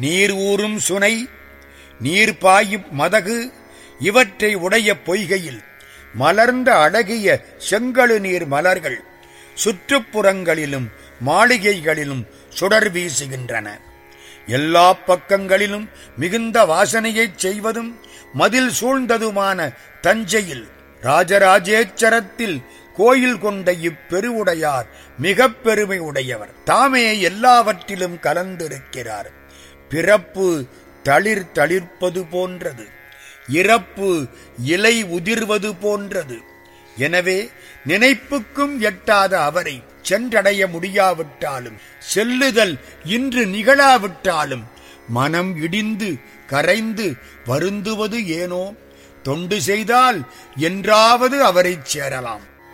நீர் ஊறும் சுனை நீர் பாயும் மதகு இவற்றை உடைய பொய்கையில் மலர்ந்த அழகிய செங்கழு நீர் மலர்கள் சுற்றுப்புறங்களிலும் மாளிகைகளிலும் சுடர் வீசுகின்றன எல்லா பக்கங்களிலும் மிகுந்த வாசனையைச் செய்வதும் மதில் சூழ்ந்ததுமான தஞ்சையில் ராஜராஜேச்சரத்தில் கோயில் கொண்ட இப்பெருவுடையார் மிகப் பெருமை உடையவர் தாமே எல்லாவற்றிலும் கலந்திருக்கிறார் பிறப்பு தளிர் தளிர்ப்பது போன்றது இறப்பு இலை உதிர்வது போன்றது எனவே நினைப்புக்கும் எட்டாத அவரை சென்றடைய முடியாவிட்டாலும் செல்லுதல் இன்று நிகழாவிட்டாலும் மனம் இடிந்து கரைந்து வருந்துவது ஏனோ தொண்டு செய்தால் என்றாவது அவரைச் சேரலாம்